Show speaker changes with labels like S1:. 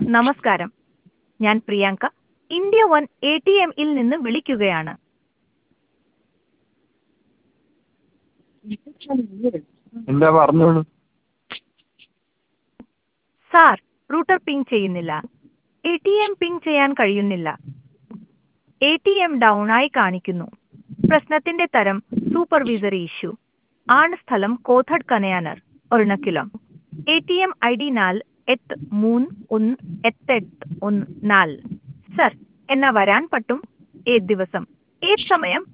S1: നമസ്കാരം ഞാൻ Priyanka India one A T എമ്മിൽ നിന്ന് വിളിക്കുകയാണ്
S2: എന്താ പറഞ്ഞോളൂ
S1: സാർ റൂട്ടർ പിങ് ചെയ്യുന്നില്ല എ ടി എം പിങ് ചെയ്യാൻ കഴിയുന്നില്ല എ ടി എം ഡൗൺ ആയി കാണിക്കുന്നു പ്രശ്നത്തിന്റെ തരം സൂപ്പർവൈസറി ഇഷ്യൂ ആണ് സ്ഥലം കോഥഡ് കനയാനർ ഒരെണ്ണക്കിലം A T M I D നാല് എട്ട് മൂന്ന് ഒന്ന് എട്ട് എട്ട് ഒന്ന് നാല് സർ എന്നാ വരാൻ പറ്റും ഏത് ദിവസം ഏത് സമയം